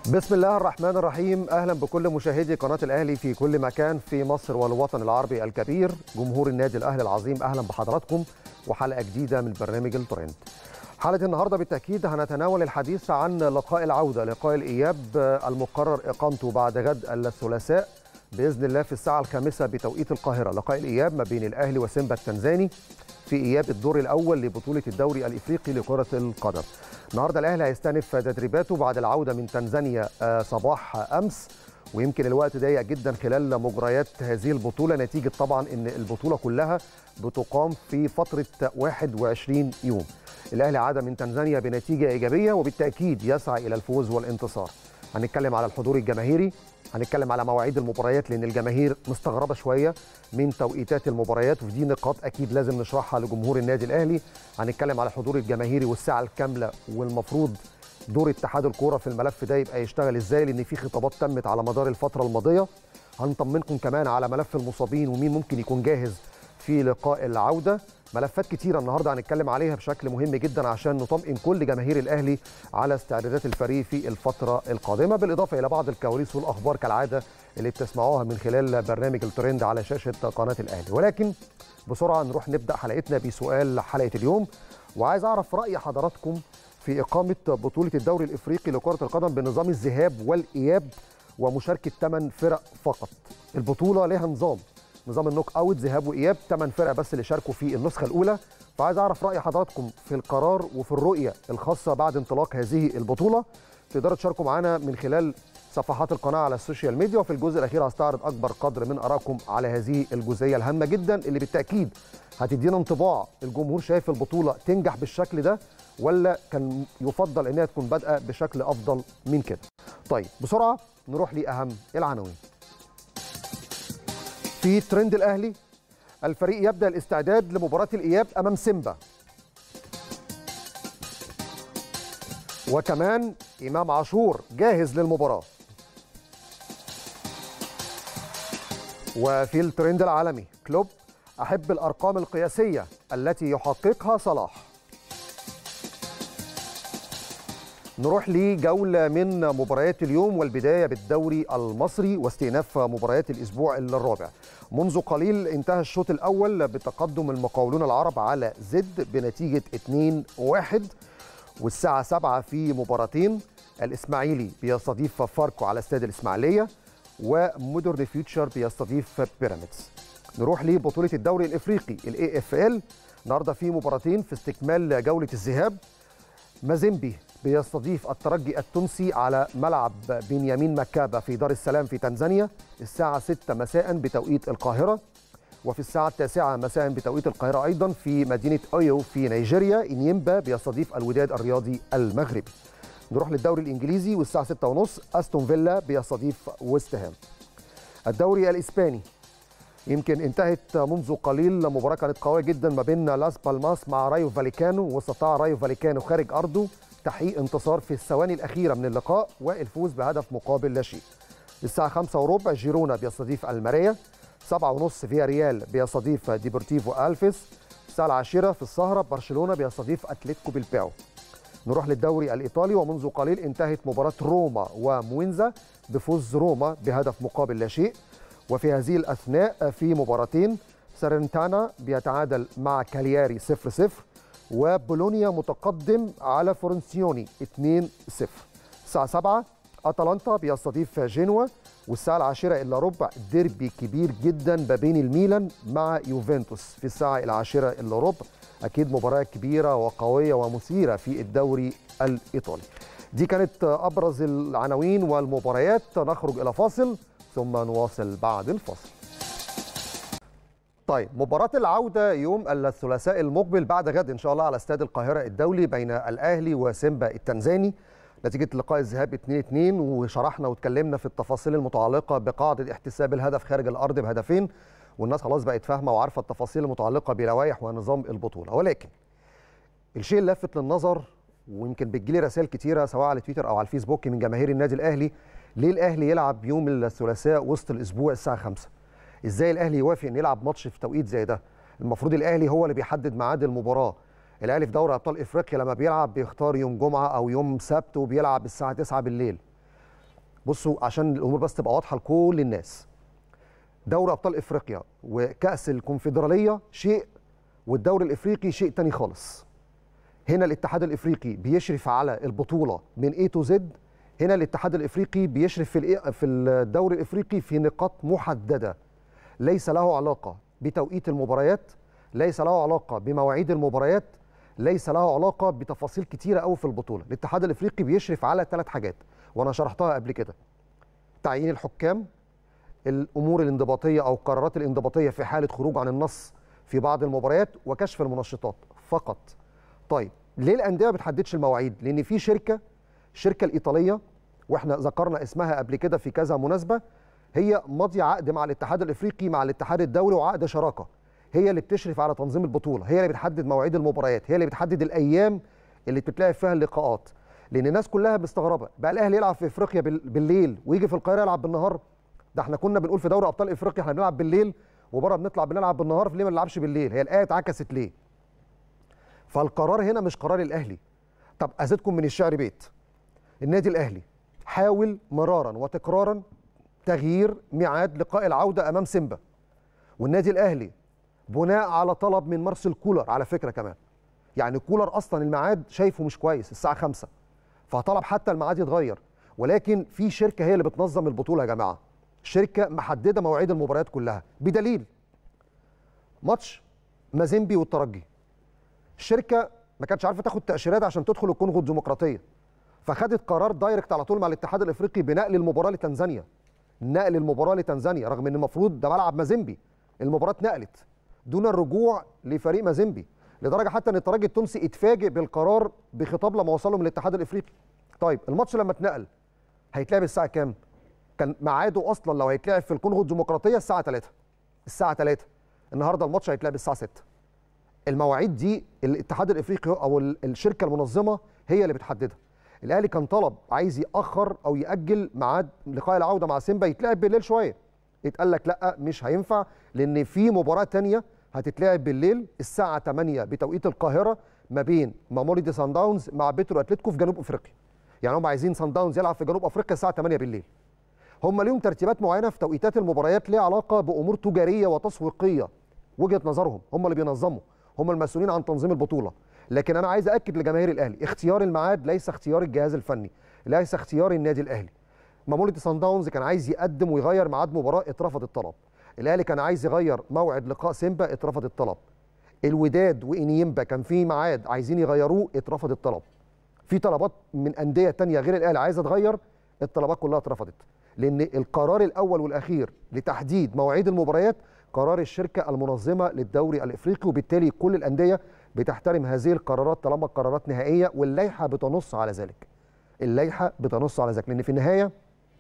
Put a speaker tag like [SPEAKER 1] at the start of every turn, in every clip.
[SPEAKER 1] بسم الله الرحمن الرحيم اهلا بكل مشاهدي قناه الاهلي في كل مكان في مصر والوطن العربي الكبير جمهور النادي الاهلي العظيم اهلا بحضراتكم وحلقه جديده من برنامج الترند حلقه النهارده بالتاكيد هنتناول الحديث عن لقاء العوده لقاء الاياب المقرر اقامته بعد غد الثلاثاء باذن الله في الساعه الخامسه بتوقيت القاهره لقاء الاياب ما بين الاهلي وسيمبا التنزاني في اياب الدور الاول لبطوله الدوري الافريقي لكره القدم النهارده الاهلي هيستأنف تدريباته بعد العوده من تنزانيا صباح امس ويمكن الوقت ضيق جدا خلال مجريات هذه البطوله نتيجه طبعا ان البطوله كلها بتقام في فتره 21 يوم. الاهلي عاد من تنزانيا بنتيجه ايجابيه وبالتاكيد يسعى الى الفوز والانتصار. هنتكلم على الحضور الجماهيري هنتكلم على مواعيد المباريات لان الجماهير مستغربه شويه من توقيتات المباريات ودي نقاط اكيد لازم نشرحها لجمهور النادي الاهلي هنتكلم على الحضور الجماهيري والساعه الكامله والمفروض دور اتحاد الكوره في الملف ده يبقى يشتغل ازاي لان في خطابات تمت على مدار الفتره الماضيه هنطمنكم كمان على ملف المصابين ومين ممكن يكون جاهز في لقاء العوده ملفات كتيرة النهاردة هنتكلم عليها بشكل مهم جدا عشان نطمئن كل جماهير الأهلي على استعدادات الفريق في الفترة القادمة بالإضافة إلى بعض الكواليس والأخبار كالعادة اللي بتسمعوها من خلال برنامج الترند على شاشة قناة الأهلي ولكن بسرعة نروح نبدأ حلقتنا بسؤال حلقة اليوم وعايز أعرف رأي حضراتكم في إقامة بطولة الدوري الإفريقي لكرة القدم بنظام الذهاب والإياب ومشاركة 8 فرق فقط البطولة لها نظام نظام النوك اوت ذهاب واياب ثمان فرق بس اللي شاركوا في النسخه الاولى فعايز اعرف راي حضراتكم في القرار وفي الرؤيه الخاصه بعد انطلاق هذه البطوله تقدروا تشاركوا معنا من خلال صفحات القناه على السوشيال ميديا وفي الجزء الاخير هستعرض اكبر قدر من ارائكم على هذه الجزئيه الهامه جدا اللي بالتاكيد هتدينا انطباع الجمهور شايف البطوله تنجح بالشكل ده ولا كان يفضل انها تكون بادئه بشكل افضل من كده طيب بسرعه نروح لاهم العناوين في ترند الاهلي الفريق يبدا الاستعداد لمباراه الاياب امام سيمبا وكمان امام عاشور جاهز للمباراه وفي الترند العالمي كلوب احب الارقام القياسيه التي يحققها صلاح نروح لجولة من مباريات اليوم والبداية بالدوري المصري واستئناف مباريات الأسبوع الرابع منذ قليل انتهى الشوط الأول بتقدم المقاولون العرب على زد بنتيجة 2-1 والساعة 7 في مباراتين الإسماعيلي بيستضيف فاركو على استاد الإسماعيلية ومودرن فيوتشر بيستضيف بيراميدز نروح لبطولة الدوري الإفريقي الاي اف ال النهارده في مباراتين في استكمال جولة الذهاب مازيمبي بيستضيف الترجي التونسي على ملعب بنيامين مكابة في دار السلام في تنزانيا الساعة 6 مساء بتوقيت القاهرة وفي الساعة التاسعة مساء بتوقيت القاهرة أيضا في مدينة أويو في نيجيريا إنيمبا بيستضيف الوداد الرياضي المغربي نروح للدوري الإنجليزي والساعة 6 ونص أستون فيلا بيستضيف ويست هام الدوري الإسباني يمكن انتهت منذ قليل مباراة كانت قوية جدا ما بين لاس بالماس مع رايو فاليكانو واستطاع رايو فاليكانو خارج أرضه تحقيق انتصار في الثواني الأخيرة من اللقاء والفوز بهدف مقابل لا شيء. الساعة 5 وربع جيرونا بيستضيف الماريا 7 ونص فيا ريال بيستضيف ديبورتيفو ألفيس الساعة العاشرة في السهرة برشلونة بيستضيف أتلتيكو بالباو نروح للدوري الإيطالي ومنذ قليل انتهت مباراة روما وموينزا بفوز روما بهدف مقابل لا شيء وفي هذه الأثناء في مباراتين سارنتانا بيتعادل مع كالياري 0-0 وبولونيا متقدم على فورنسيوني 2-0 الساعة 7 أتلانتا بيستضيف جنوا والساعة العاشرة إلا ربع ديربي كبير جدا ما بين الميلان مع يوفنتوس في الساعة العاشرة إلا ربع أكيد مباراة كبيرة وقوية ومثيرة في الدوري الإيطالي دي كانت أبرز العناوين والمباريات نخرج إلى فاصل ثم نواصل بعد الفاصل طيب مباراة العودة يوم الثلاثاء المقبل بعد غد إن شاء الله على استاد القاهرة الدولي بين الأهلي وسيمبا التنزاني نتيجة لقاء الذهاب 2-2 وشرحنا واتكلمنا في التفاصيل المتعلقة بقاعدة احتساب الهدف خارج الأرض بهدفين والناس خلاص بقت فاهمة وعارفة التفاصيل المتعلقة بلوائح ونظام البطولة ولكن الشيء اللافت للنظر ويمكن بتجيلي رسائل كتيرة سواء على تويتر أو على الفيسبوك من جماهير النادي الأهلي ليه الأهلي يلعب يوم الثلاثاء وسط الأسبوع الساعة 5 ازاي الاهلي يوافق ان يلعب ماتش في توقيت زي ده المفروض الاهلي هو اللي بيحدد ميعاد المباراه الاهلي في دوري ابطال افريقيا لما بيلعب بيختار يوم جمعه او يوم سبت وبيلعب الساعه 9 بالليل بصوا عشان الامور بس تبقى واضحه لكل الناس دوري ابطال افريقيا وكاس الكونفدراليه شيء والدوري الافريقي شيء تاني خالص هنا الاتحاد الافريقي بيشرف على البطوله من اي تو زد هنا الاتحاد الافريقي بيشرف في في الدوري الافريقي في نقاط محدده ليس له علاقه بتوقيت المباريات ليس له علاقه بمواعيد المباريات ليس له علاقه بتفاصيل كتيره قوي في البطوله الاتحاد الافريقي بيشرف على ثلاث حاجات وانا شرحتها قبل كده تعيين الحكام الامور الانضباطيه او القرارات الانضباطيه في حاله خروج عن النص في بعض المباريات وكشف المنشطات فقط طيب ليه الانديه ما بتحددش المواعيد لان في شركه الشركه الايطاليه واحنا ذكرنا اسمها قبل كده في كذا مناسبه هي ماضيه عقد مع الاتحاد الافريقي مع الاتحاد الدولي وعقد شراكه هي اللي بتشرف على تنظيم البطوله هي اللي بتحدد مواعيد المباريات هي اللي بتحدد الايام اللي بتتلعب فيها اللقاءات لان الناس كلها مستغربه بقى الاهلي يلعب في افريقيا بالليل ويجي في القاهره يلعب بالنهار ده احنا كنا بنقول في دوري ابطال افريقيا احنا بنلعب بالليل وبره بنطلع بنلعب بالنهار ليه ما نلعبش بالليل هي الايه اتعكست ليه فالقرار هنا مش قرار الاهلي طب ازيدكم من الشعر بيت النادي الاهلي حاول مرارا وتكرارا تغيير ميعاد لقاء العوده امام سيمبا والنادي الاهلي بناء على طلب من مارسيل كولر على فكره كمان يعني كولر اصلا الميعاد شايفه مش كويس الساعه 5 فطلب حتى الميعاد يتغير ولكن في شركه هي اللي بتنظم البطوله يا جماعه شركه محدده مواعيد المباريات كلها بدليل ماتش مازيمبي والترجي الشركه ما كانتش عارفه تاخد تاشيرات عشان تدخل الكونغو الديمقراطيه فخدت قرار دايركت على طول مع الاتحاد الافريقي بنقل المباراه لتنزانيا نقل المباراه لتنزانيا رغم ان المفروض ده ملعب مازيمبي المباراه اتنقلت دون الرجوع لفريق مازيمبي لدرجه حتى ان الترجي التونسي اتفاجئ بالقرار بخطاب لما وصلوا من الاتحاد الافريقي طيب الماتش لما اتنقل هيتلعب الساعه كام كان ميعاده اصلا لو هيتلعب في الكونغو الديمقراطيه الساعه 3 الساعه 3 النهارده الماتش هيتلعب الساعه 6 المواعيد دي الاتحاد الافريقي او الشركه المنظمه هي اللي بتحددها الاهلي كان طلب عايز ياخر او ياجل ميعاد لقاء العوده مع سيمبا يتلعب بالليل شويه اتقال لك لا مش هينفع لان في مباراه ثانيه هتتلعب بالليل الساعه 8 بتوقيت القاهره ما بين ماموريدي سان داونز مع بيترو اتلتيكو في جنوب افريقيا يعني هم عايزين سان داونز يلعب في جنوب افريقيا الساعه 8 بالليل هم ليهم ترتيبات معينه في توقيتات المباريات ليها علاقه بامور تجاريه وتسويقيه وجهه نظرهم هم اللي بينظموا هم المسؤولين عن تنظيم البطوله لكن انا عايز اكد لجماهير الاهلي اختيار الميعاد ليس اختيار الجهاز الفني ليس اختيار النادي الاهلي ماموريدي سان داونز كان عايز يقدم ويغير ميعاد مباراه اترفض الطلب الاهلي كان عايز يغير موعد لقاء سيمبا اترفض الطلب الوداد وانيمبا كان في ميعاد عايزين يغيروه اترفض الطلب في طلبات من انديه تانية غير الاهلي عايزه تغير الطلبات كلها اترفضت لان القرار الاول والاخير لتحديد مواعيد المباريات قرار الشركه المنظمه للدوري الافريقي وبالتالي كل الانديه بتحترم هذه القرارات طالما القرارات نهائيه واللائحه بتنص على ذلك اللائحه بتنص على ذلك لان في النهايه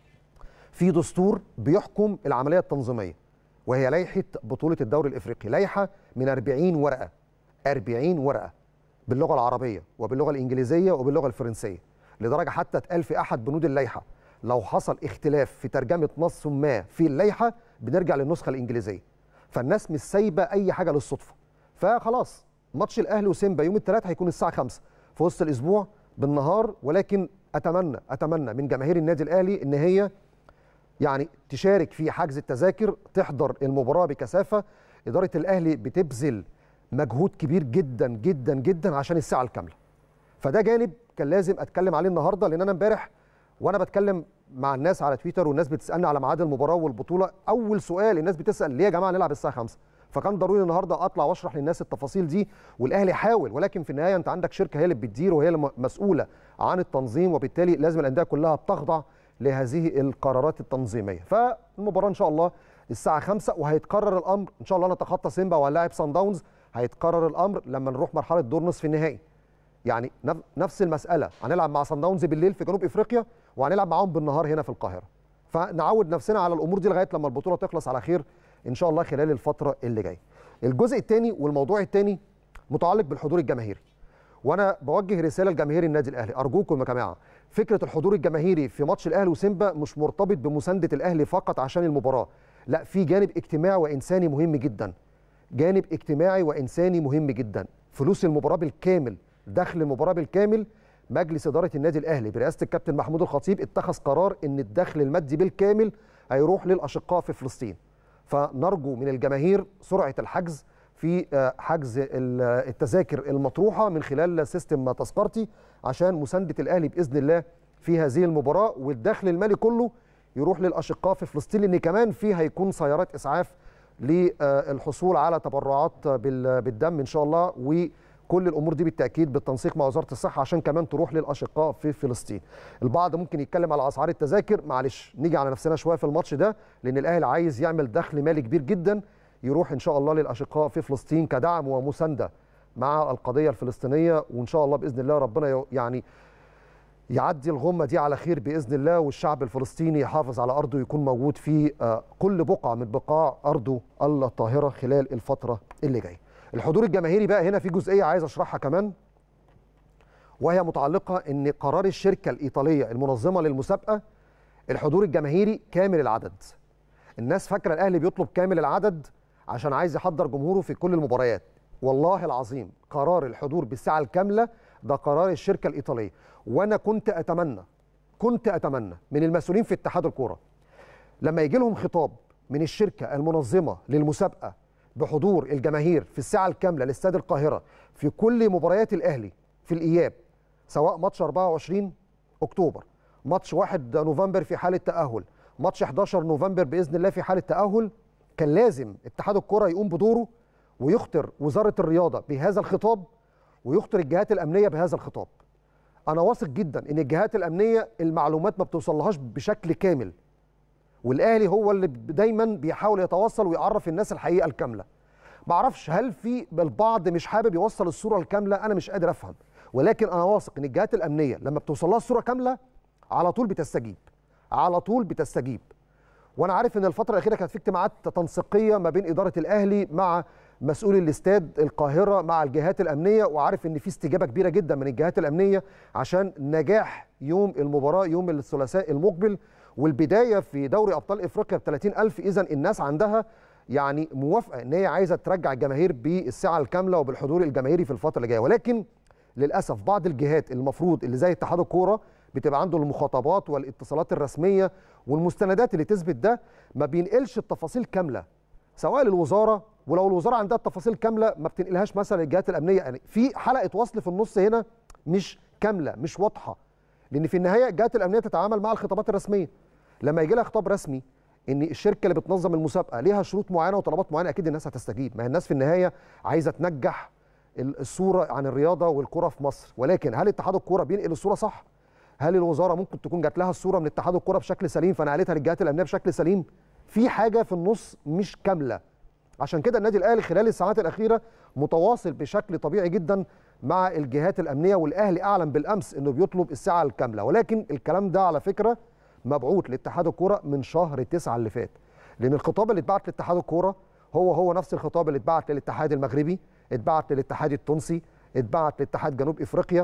[SPEAKER 1] في دستور بيحكم العمليه التنظيميه وهي لائحه بطوله الدوري الافريقي لائحه من 40 ورقه 40 ورقه باللغه العربيه وباللغه الانجليزيه وباللغه الفرنسيه لدرجه حتى اتقال في احد بنود اللائحه لو حصل اختلاف في ترجمه نص ما في اللائحه بنرجع للنسخه الانجليزيه فالناس مش سايبه اي حاجه للصدفه فخلاص ماتش الاهلي وسيمبا يوم الثلاث هيكون الساعه 5 في وسط الاسبوع بالنهار ولكن اتمنى اتمنى من جماهير النادي الاهلي ان هي يعني تشارك في حجز التذاكر تحضر المباراه بكثافه اداره الاهلي بتبذل مجهود كبير جدا جدا جدا عشان الساعه الكامله فده جانب كان لازم اتكلم عليه النهارده لان انا امبارح وانا بتكلم مع الناس على تويتر والناس بتسالني على ميعاد المباراه والبطوله اول سؤال الناس بتسال ليه يا جماعه نلعب الساعه 5 فكان ضروري النهارده اطلع واشرح للناس التفاصيل دي والاهلي حاول ولكن في النهايه انت عندك شركه هي اللي بتدير وهي اللي مسؤوله عن التنظيم وبالتالي لازم الانديه كلها بتخضع لهذه القرارات التنظيميه فالمباراه ان شاء الله الساعه 5 وهيتقرر الامر ان شاء الله نتخطى سيمبا وهنلاعب سان داونز هيتقرر الامر لما نروح مرحله دور نصف النهائي يعني نفس المساله هنلعب مع سان داونز بالليل في جنوب افريقيا وهنلعب معاهم بالنهار هنا في القاهره فنعود نفسنا على الامور دي لغايه لما البطوله تخلص على خير ان شاء الله خلال الفتره اللي جايه الجزء الثاني والموضوع الثاني متعلق بالحضور الجماهيري وانا بوجه رساله لجماهير النادي الاهلي ارجوكم يا جماعه فكره الحضور الجماهيري في ماتش الاهلي وسيمبا مش مرتبط بمسانده الاهلي فقط عشان المباراه لا في جانب اجتماعي وانساني مهم جدا جانب اجتماعي وانساني مهم جدا فلوس المباراه بالكامل دخل المباراه بالكامل مجلس اداره النادي الاهلي برئاسه الكابتن محمود الخطيب اتخذ قرار ان الدخل المادي بالكامل هيروح للاشقاء في فلسطين فنرجو من الجماهير سرعه الحجز في حجز التذاكر المطروحه من خلال سيستم تذكرتي عشان مسانده الاهلي باذن الله في هذه المباراه والدخل المالي كله يروح للاشقاء في فلسطين لان كمان في هيكون سيارات اسعاف للحصول على تبرعات بالدم ان شاء الله وكل الامور دي بالتاكيد بالتنسيق مع وزاره الصحه عشان كمان تروح للاشقاء في فلسطين. البعض ممكن يتكلم على اسعار التذاكر معلش نيجي على نفسنا شويه في الماتش ده لان الاهلي عايز يعمل دخل مالي كبير جدا يروح ان شاء الله للاشقاء في فلسطين كدعم ومسانده مع القضيه الفلسطينيه وان شاء الله باذن الله ربنا يعني يعدي الغمه دي على خير باذن الله والشعب الفلسطيني يحافظ على ارضه ويكون موجود في كل بقعه من بقاع ارضه الطاهره خلال الفتره اللي جايه. الحضور الجماهيري بقى هنا في جزئيه عايز اشرحها كمان وهي متعلقه ان قرار الشركه الايطاليه المنظمه للمسابقه الحضور الجماهيري كامل العدد. الناس فاكره الاهلي بيطلب كامل العدد عشان عايز يحضر جمهوره في كل المباريات. والله العظيم قرار الحضور بالساعه الكامله ده قرار الشركه الايطاليه وانا كنت اتمنى كنت اتمنى من المسؤولين في اتحاد الكوره لما يجي لهم خطاب من الشركه المنظمه للمسابقه بحضور الجماهير في الساعه الكامله لاستاد القاهره في كل مباريات الاهلي في الاياب سواء ماتش 24 اكتوبر ماتش 1 نوفمبر في حاله تاهل ماتش 11 نوفمبر باذن الله في حاله تاهل كان لازم اتحاد الكره يقوم بدوره ويخطر وزاره الرياضه بهذا الخطاب ويخطر الجهات الامنيه بهذا الخطاب. انا واثق جدا ان الجهات الامنيه المعلومات ما بتوصلهاش بشكل كامل. والاهلي هو اللي دايما بيحاول يتواصل ويعرف الناس الحقيقه الكامله. ما اعرفش هل في البعض مش حابب يوصل الصوره الكامله انا مش قادر افهم ولكن انا واثق ان الجهات الامنيه لما بتوصل لها الصوره كامله على طول بتستجيب. على طول بتستجيب. وانا عارف ان الفتره الاخيره كانت في اجتماعات تنسيقيه ما بين اداره الاهلي مع مسؤول الاستاد القاهره مع الجهات الامنيه وعارف ان في استجابه كبيره جدا من الجهات الامنيه عشان نجاح يوم المباراه يوم الثلاثاء المقبل والبدايه في دوري ابطال افريقيا ب 30000 اذا الناس عندها يعني موافقه ان هي عايزه ترجع الجماهير بالساعه الكامله وبالحضور الجماهيري في الفتره اللي جايه ولكن للاسف بعض الجهات المفروض اللي زي اتحاد الكوره بتبقى عنده المخاطبات والاتصالات الرسميه والمستندات اللي تثبت ده ما بينقلش التفاصيل كامله سواء للوزاره ولو الوزاره عندها التفاصيل كامله ما بتنقلهاش مثلا للجهات الامنيه يعني في حلقه وصل في النص هنا مش كامله مش واضحه لان في النهايه الجهات الامنيه تتعامل مع الخطابات الرسميه لما يجي لها خطاب رسمي ان الشركه اللي بتنظم المسابقه ليها شروط معينه وطلبات معينه اكيد الناس هتستجيب ما هي الناس في النهايه عايزه تنجح الصوره عن الرياضه والكره في مصر ولكن هل اتحاد الكوره بينقل الصوره صح هل الوزاره ممكن تكون جات لها الصوره من اتحاد الكوره بشكل سليم فنقلتها للجهات الامنيه بشكل سليم في حاجه في النص مش كامله عشان كده النادي الاهلي خلال الساعات الاخيره متواصل بشكل طبيعي جدا مع الجهات الامنيه والاهلي اعلن بالامس انه بيطلب الساعه الكامله ولكن الكلام ده على فكره مبعوث لاتحاد الكوره من شهر تسعة اللي فات لان الخطاب اللي اتبعت لاتحاد الكوره هو هو نفس الخطاب اللي اتبعت للاتحاد المغربي اتبعت للاتحاد التونسي اتبعت لاتحاد جنوب افريقيا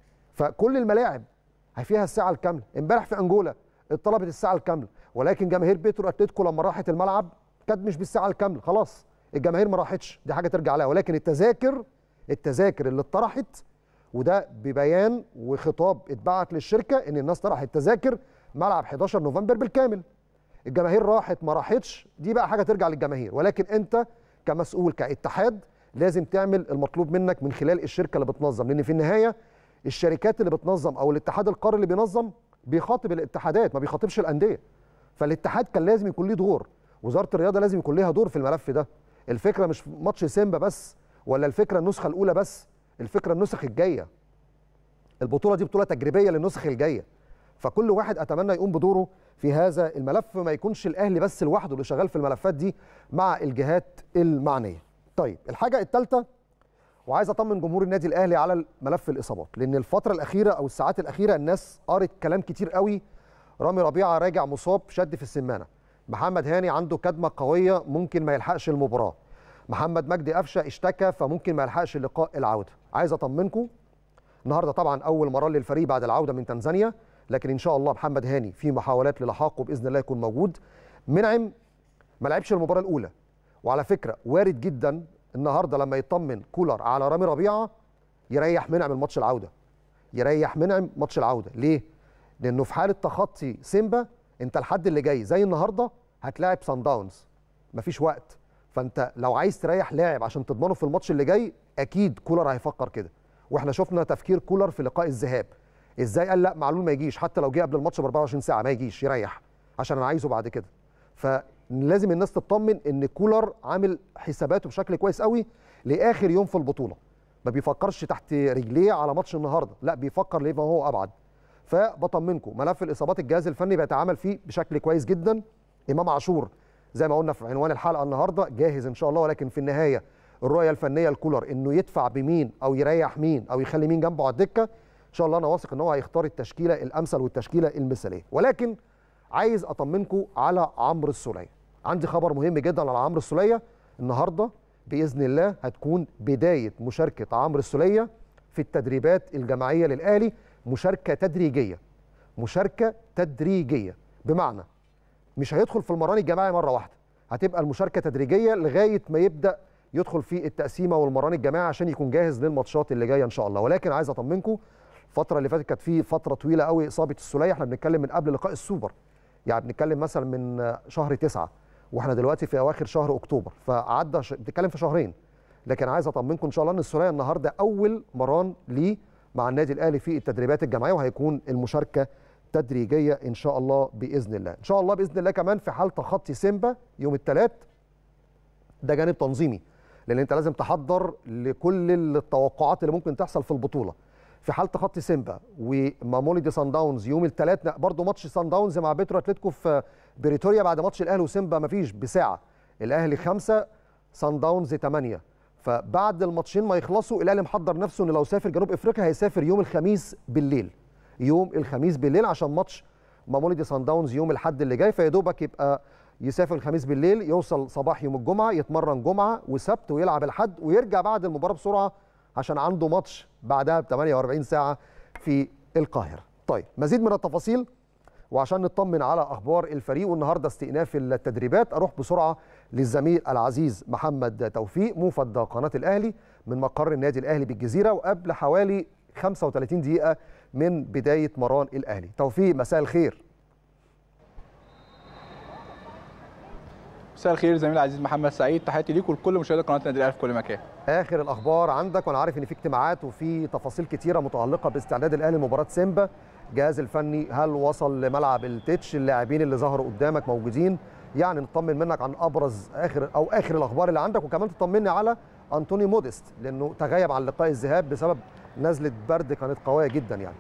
[SPEAKER 1] فكل الملاعب فيها الساعه الكامله امبارح في انجولا اتطلبت الساعه الكامله ولكن جماهير بيترو اتلتيكو لما راحت الملعب كانت مش بالساعه الكامله خلاص الجماهير ما راحتش دي حاجه ترجع لها ولكن التذاكر التذاكر اللي اتطرحت وده ببيان وخطاب اتبعت للشركه ان الناس طرحت تذاكر ملعب 11 نوفمبر بالكامل الجماهير راحت ما راحتش دي بقى حاجه ترجع للجماهير ولكن انت كمسؤول كاتحاد لازم تعمل المطلوب منك من خلال الشركه اللي بتنظم لان في النهايه الشركات اللي بتنظم او الاتحاد القاري اللي بينظم بيخاطب الاتحادات ما بيخاطبش الانديه فالاتحاد كان لازم يكون ليه دور وزاره الرياضه لازم يكون ليها دور في الملف ده الفكره مش ماتش سيمبا بس ولا الفكره النسخه الاولى بس الفكره النسخ الجايه البطوله دي بطوله تجريبيه للنسخ الجايه فكل واحد اتمنى يقوم بدوره في هذا الملف ما يكونش الاهلي بس لوحده اللي شغال في الملفات دي مع الجهات المعنيه طيب الحاجه الثالثه وعايز اطمن جمهور النادي الاهلي على ملف الاصابات لان الفتره الاخيره او الساعات الاخيره الناس قرت كلام كتير قوي رامي ربيعه راجع مصاب شد في السمانه محمد هاني عنده كدمه قويه ممكن ما يلحقش المباراه محمد مجدي قفشه اشتكى فممكن ما يلحقش لقاء العوده عايز اطمنكم النهارده طبعا اول مره للفريق بعد العوده من تنزانيا لكن ان شاء الله محمد هاني في محاولات للحاقه باذن الله يكون موجود منعم ما لعبش المباراه الاولى وعلى فكره وارد جدا النهارده لما يطمن كولر على رامي ربيعه يريح منعم الماتش العوده يريح منعم ماتش العوده ليه لانه في حاله تخطي سيمبا انت الحد اللي جاي زي النهارده هتلاعب سان داونز مفيش وقت فانت لو عايز تريح لاعب عشان تضمنه في الماتش اللي جاي اكيد كولر هيفكر كده واحنا شفنا تفكير كولر في لقاء الذهاب ازاي قال لا معلول ما يجيش حتى لو جه قبل الماتش ب 24 ساعه ما يجيش يريح عشان انا عايزه بعد كده فلازم الناس تطمن ان كولر عامل حساباته بشكل كويس قوي لاخر يوم في البطوله ما بيفكرش تحت رجليه على ماتش النهارده لا بيفكر ليه ما هو ابعد فبطمنكم ملف الاصابات الجهاز الفني بيتعامل فيه بشكل كويس جدا امام عاشور زي ما قلنا في عنوان الحلقه النهارده جاهز ان شاء الله ولكن في النهايه الرؤيه الفنيه لكولر انه يدفع بمين او يريح مين او يخلي مين جنبه على الدكه ان شاء الله انا واثق ان هو هيختار التشكيله الامثل والتشكيله المثاليه ولكن عايز اطمنكم على عمرو السوليه عندي خبر مهم جدا على عمرو السوليه النهارده باذن الله هتكون بدايه مشاركه عمرو السوليه في التدريبات الجماعيه للاهلي مشاركه تدريجيه مشاركه تدريجيه بمعنى مش هيدخل في المران الجماعي مره واحده هتبقى المشاركه تدريجيه لغايه ما يبدا يدخل في التقسيمه والمران الجماعي عشان يكون جاهز للماتشات اللي جايه ان شاء الله ولكن عايز اطمنكم الفتره اللي فاتت كانت في فتره طويله قوي اصابه السوليه احنا بنتكلم من قبل لقاء السوبر يعني بنتكلم مثلا من شهر تسعة واحنا دلوقتي في اواخر شهر اكتوبر فعدى ش... بنتكلم في شهرين لكن عايز اطمنكم ان شاء الله ان السوليه النهارده اول مران ليه مع النادي الاهلي في التدريبات الجماعيه وهيكون المشاركه تدريجيه ان شاء الله باذن الله ان شاء الله باذن الله كمان في حال تخطي سيمبا يوم الثلاث ده جانب تنظيمي لان انت لازم تحضر لكل التوقعات اللي ممكن تحصل في البطوله في حال تخطي سيمبا وماموليدي سان داونز يوم الثلاث برضه ماتش سان داونز مع بيترو اتلتيكو في بريتوريا بعد ماتش الاهلي وسيمبا مفيش بساعه الاهلي خمسه سان داونز ثمانيه فبعد الماتشين ما يخلصوا الاهلي محضر نفسه انه لو سافر جنوب افريقيا هيسافر يوم الخميس بالليل يوم الخميس بالليل عشان ماتش ماموليدي سان داونز يوم الاحد اللي جاي فيا دوبك يبقى يسافر الخميس بالليل يوصل صباح يوم الجمعه يتمرن جمعه وسبت ويلعب الحد ويرجع بعد المباراه بسرعه عشان عنده ماتش بعدها ب 48 ساعه في القاهره. طيب مزيد من التفاصيل وعشان نطمن على اخبار الفريق والنهارده استئناف التدريبات اروح بسرعه للزميل العزيز محمد توفيق موفد قناه الاهلي من مقر النادي الاهلي بالجزيره وقبل حوالي 35 دقيقه من بدايه مران الاهلي. توفيق مساء الخير.
[SPEAKER 2] مساء الخير زميلي العزيز محمد سعيد تحياتي ليكم ولكل مشاهدي قناه النادي الاهلي في كل مكان
[SPEAKER 1] اخر الاخبار عندك وانا عارف ان في اجتماعات وفي تفاصيل كتيره متعلقه باستعداد الاهلي لمباراه سيمبا الجهاز الفني هل وصل لملعب التتش اللاعبين اللي ظهروا قدامك موجودين يعني نطمن منك عن ابرز اخر او اخر الاخبار اللي عندك وكمان تطمني على انتوني موديست لانه تغيب عن لقاء الذهاب بسبب نزله برد كانت قويه جدا يعني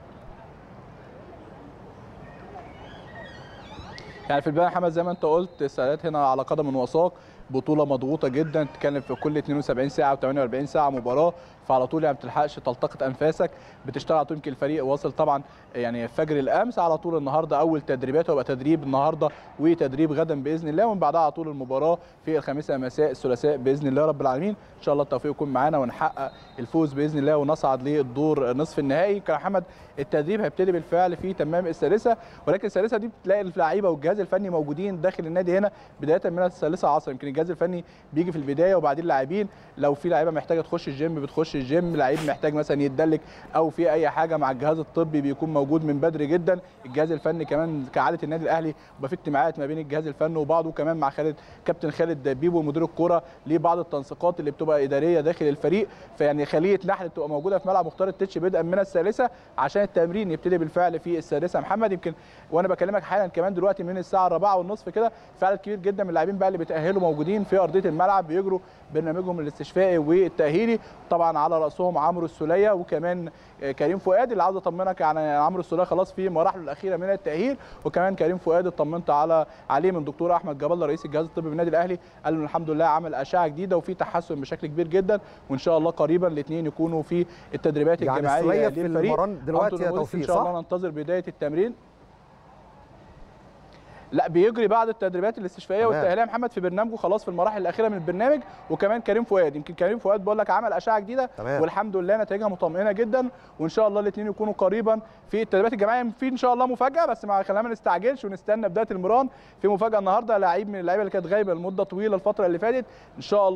[SPEAKER 2] يعني في البدايه محمد زي ما انت قلت السادات هنا على قدم وساق بطوله مضغوطه جدا تتكلم في كل 72 ساعه و48 ساعه مباراه فعلى طول يعني ما بتلحقش تلتقط انفاسك بتشتغل على طول يمكن الفريق واصل طبعا يعني فجر الامس على طول النهارده اول تدريبات ويبقى تدريب النهارده وتدريب غدا باذن الله ومن بعدها على طول المباراه في الخامسه مساء الثلاثاء باذن الله رب العالمين ان شاء الله التوفيق يكون معانا ونحقق الفوز باذن الله ونصعد للدور نصف النهائي كان محمد التدريب هيبتدي بالفعل في تمام الثالثه ولكن الثالثه دي بتلاقي اللعيبه والجهاز الفني موجودين داخل النادي هنا بدايه من الثالثه عصر يمكن الجهاز الفني بيجي في البدايه وبعدين اللاعبين لو في لعيبه محتاجه تخش الجيم بتخش الجيم لعيب محتاج مثلا يتدلك او في اي حاجه مع الجهاز الطبي بيكون موجود من بدري جدا الجهاز الفني كمان كعاده النادي الاهلي بيبقى في اجتماعات ما بين الجهاز الفني وبعضه كمان مع خالد كابتن خالد بيبو مدير الكوره لبعض التنسيقات اللي بتبقى اداريه داخل الفريق فيعني خليه نحل بتبقى موجوده في ملعب مختار التتش بدءا من الثالثه عشان التمرين يبتدي بالفعل في السادسه محمد يمكن وانا بكلمك حالا كمان دلوقتي من الساعه 4 والنصف كده في عدد كبير جدا من اللاعبين بقى اللي بيتاهلوا موجودين في ارضيه الملعب بيجروا برنامجهم الاستشفائي والتاهيلي طبعا على راسهم عمرو السوليه وكمان كريم فؤاد اللي عاوز اطمنك على عمرو السوليه خلاص في مراحله الاخيره من التاهيل وكمان كريم فؤاد اطمنت على عليه من دكتور احمد جاب الله رئيس الجهاز الطبي بالنادي الاهلي قال له الحمد لله عمل اشعه جديده وفي تحسن بشكل كبير جدا وان شاء الله قريبا الاثنين يكونوا في التدريبات
[SPEAKER 1] يعني
[SPEAKER 2] الجماعيه
[SPEAKER 1] في المران دلوقتي يا توفيق
[SPEAKER 2] ان شاء الله ننتظر بدايه التمرين لا بيجري بعد التدريبات الاستشفائيه والتاهيليه محمد في برنامجه خلاص في المراحل الاخيره من البرنامج وكمان كريم فؤاد يمكن كريم فؤاد بقول لك عمل اشعه جديده
[SPEAKER 1] تمام.
[SPEAKER 2] والحمد لله نتائجها مطمئنه جدا وان شاء الله الاثنين يكونوا قريبا في التدريبات الجماعيه في ان شاء الله مفاجاه بس ما خلينا ما نستعجلش ونستنى بدايه المران في مفاجاه النهارده لعيب من اللعيبه اللي كانت غايبه لمده طويله الفتره اللي فاتت ان شاء الله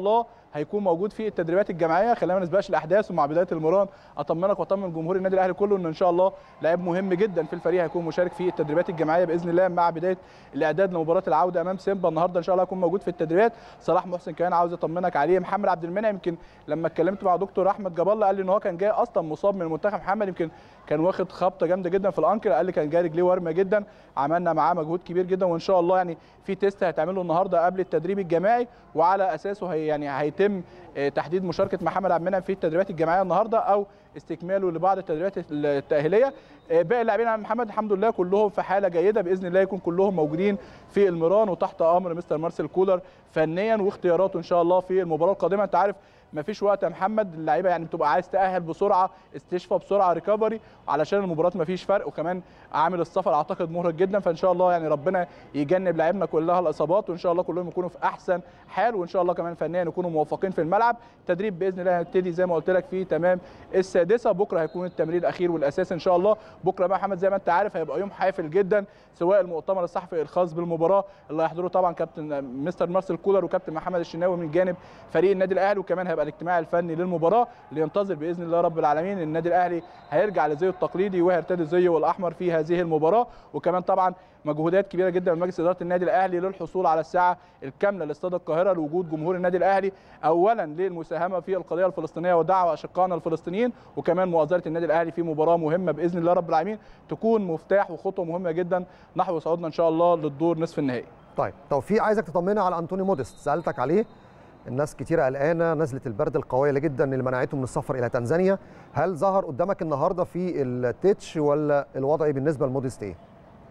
[SPEAKER 2] هيكون موجود في التدريبات الجماعيه خلينا ما نسبقش الاحداث ومع بدايه المران اطمنك واطمن جمهور النادي الاهلي كله ان ان شاء الله لاعب مهم جدا في الفريق هيكون مشارك في التدريبات الجماعيه باذن الله مع بدايه الاعداد لمباراه العوده امام سيمبا النهارده ان شاء الله هيكون موجود في التدريبات صلاح محسن كمان عاوز اطمنك عليه محمد عبد المنعم يمكن لما اتكلمت مع دكتور احمد جاب الله قال لي ان هو كان جاي اصلا مصاب من المنتخب محمد يمكن كان واخد خبطه جامده جدا في الانكل قال لي كان جاي رجليه ورمه جدا عملنا معاه مجهود كبير جدا وان شاء الله يعني في تيست هيتعمله النهارده قبل التدريب الجماعي وعلى اساسه هي يعني هيتم تحديد مشاركه محمد عبد المنعم في التدريبات الجماعيه النهارده او استكماله لبعض التدريبات التاهيليه باقي اللاعبين عن محمد الحمد لله كلهم في حاله جيده باذن الله يكون كلهم موجودين في الميران وتحت امر مستر مارسيل كولر فنيا واختياراته ان شاء الله في المباراه القادمه انت عارف ما فيش وقت يا محمد اللعيبه يعني بتبقى عايز تاهل بسرعه استشفاء بسرعه ريكفري علشان المباراه ما فيش فرق وكمان عامل السفر اعتقد مرهق جدا فان شاء الله يعني ربنا يجنب لاعبنا كلها الاصابات وان شاء الله كلهم يكونوا في احسن حال وان شاء الله كمان فنيا يكونوا موفقين في الملعب التدريب باذن الله هيبتدي زي ما قلت لك في تمام السادسه بكره هيكون التمرين الاخير والاساس ان شاء الله بكره بقى محمد زي ما انت عارف هيبقى يوم حافل جدا سواء المؤتمر الصحفي الخاص بالمباراه اللي هيحضره طبعا كابتن مستر مارسيل كولر وكابتن محمد الشناوي من جانب فريق النادي الاهلي وكمان هيبقى الاجتماع الفني للمباراه اللي ينتظر باذن الله رب العالمين النادي الاهلي هيرجع لزيه التقليدي وهيرتدي زيه الاحمر في هذه المباراه وكمان طبعا مجهودات كبيره جدا من مجلس اداره النادي الاهلي للحصول على الساعه الكامله لاستاد القاهره لوجود جمهور النادي الاهلي اولا للمساهمه في القضيه الفلسطينيه ودعوه اشقائنا الفلسطينيين وكمان مؤازره النادي الاهلي في مباراه مهمه باذن الله رب العالمين تكون مفتاح وخطوه مهمه جدا نحو صعودنا ان شاء الله للدور نصف النهائي.
[SPEAKER 1] طيب توفيق عايزك تطمنا على انطوني موديست سالتك عليه الناس كتير قلقانه نزله البرد القويه جدا اللي منعته من السفر الى تنزانيا هل ظهر قدامك النهارده في التتش ولا الوضع بالنسبه لموديست ايه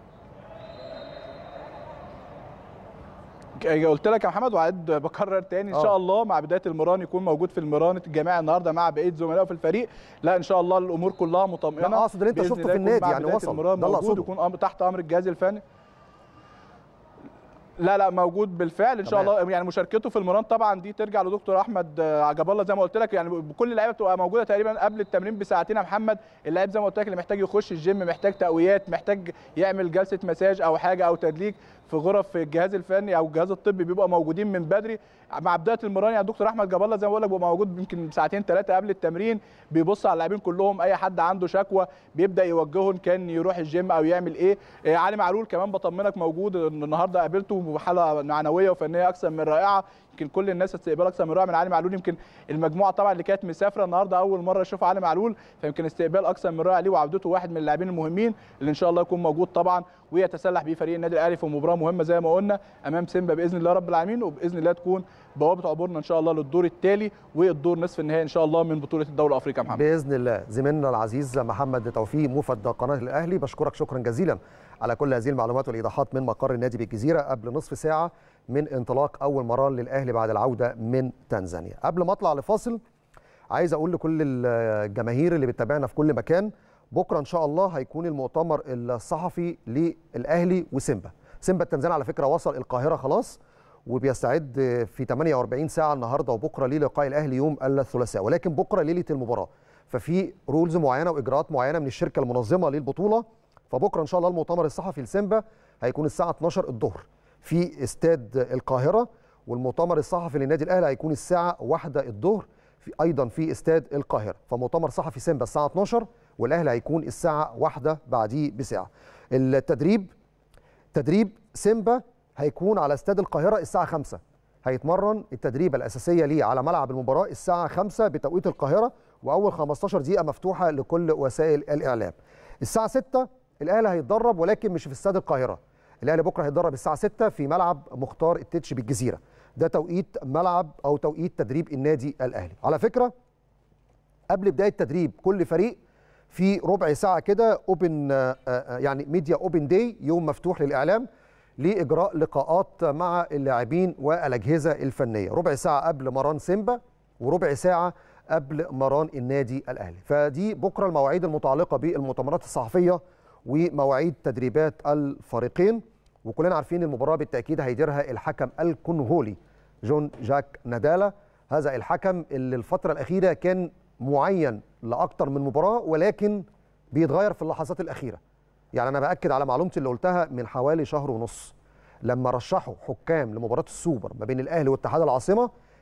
[SPEAKER 2] قلت لك يا محمد وعد بكرر تاني ان شاء الله مع بدايه المران يكون موجود في المران الجماعي النهارده مع بقيه زملائه في الفريق لا ان شاء الله الامور كلها مطمئنه
[SPEAKER 1] لا اقصد ان انت شفته في النادي يعني وصل
[SPEAKER 2] ده اللي اقصده يكون تحت امر الجهاز الفني لا لا موجود بالفعل ان شاء الله يعني مشاركته في المران طبعا دي ترجع لدكتور احمد عجب الله زي ما قلت لك يعني كل اللعيبه بتبقى موجوده تقريبا قبل التمرين بساعتين يا محمد اللاعب زي ما قلت لك اللي محتاج يخش الجيم محتاج تقويات محتاج يعمل جلسه مساج او حاجه او تدليك في غرف الجهاز الفني او الجهاز الطبي بيبقى موجودين من بدري مع بدايه المران يعني دكتور احمد جاب الله زي ما بقول لك بيبقى موجود يمكن ساعتين ثلاثه قبل التمرين بيبص على اللاعبين كلهم اي حد عنده شكوى بيبدا يوجهه كان يروح الجيم او يعمل ايه آه علي معلول كمان بطمنك موجود النهارده قابلته بحاله معنويه وفنيه اكثر من رائعه يمكن كل الناس استقبال اكثر من رائع من علي معلول يمكن المجموعه طبعا اللي كانت مسافره النهارده اول مره اشوف علي معلول فيمكن استقبال اكثر من رائع ليه وعودته واحد من اللاعبين المهمين اللي ان شاء الله يكون موجود طبعا ويتسلح بيه فريق النادي الاهلي في مباراه مهمه زي ما قلنا امام سيمبا باذن الله رب العالمين وباذن الله تكون بوابه عبورنا ان شاء الله للدور التالي والدور نصف النهائي ان شاء الله من بطوله الدوري الافريقيه محمد
[SPEAKER 1] باذن الله زميلنا العزيز محمد توفيق موفد قناه الاهلي بشكرك شكرا جزيلا على كل هذه المعلومات والايضاحات من مقر النادي بالجزيره قبل نصف ساعه من انطلاق اول مران للاهلي بعد العوده من تنزانيا قبل ما اطلع لفاصل عايز اقول لكل الجماهير اللي بتتابعنا في كل مكان بكره ان شاء الله هيكون المؤتمر الصحفي للاهلي وسيمبا سيمبا التنزاني على فكره وصل القاهره خلاص وبيستعد في 48 ساعه النهارده وبكره للقاء الاهلي يوم الثلاثاء ولكن بكره ليله المباراه ففي رولز معينه واجراءات معينه من الشركه المنظمه للبطوله فبكره ان شاء الله المؤتمر الصحفي لسيمبا هيكون الساعه 12 الظهر في استاد القاهره والمؤتمر الصحفي للنادي الاهلي هيكون الساعه 1 الظهر في ايضا في استاد القاهره فمؤتمر صحفي سيمبا الساعه 12 والاهلي هيكون الساعه 1 بعديه بساعه التدريب تدريب سيمبا هيكون على استاد القاهره الساعه 5 هيتمرن التدريبه الاساسيه ليه على ملعب المباراه الساعه 5 بتوقيت القاهره واول 15 دقيقه مفتوحه لكل وسائل الاعلام الساعه 6 الاهلي هيتدرب ولكن مش في استاد القاهره الاهلي بكره هيتدرب الساعه 6 في ملعب مختار التتش بالجزيره ده توقيت ملعب او توقيت تدريب النادي الاهلي على فكره قبل بدايه تدريب كل فريق في ربع ساعه كده اوبن يعني ميديا اوبن داي يوم مفتوح للاعلام لاجراء لقاءات مع اللاعبين والاجهزه الفنيه ربع ساعه قبل مران سيمبا وربع ساعه قبل مران النادي الاهلي فدي بكره المواعيد المتعلقه بالمؤتمرات الصحفيه ومواعيد تدريبات الفريقين وكلنا عارفين المباراه بالتاكيد هيديرها الحكم الكونغولي جون جاك نادالا هذا الحكم اللي الفتره الاخيره كان معين لاكثر من مباراه ولكن بيتغير في اللحظات الاخيره يعني انا باكد على معلومتي اللي قلتها من حوالي شهر ونص لما رشحوا حكام لمباراه السوبر ما بين الاهلي واتحاد العاصمه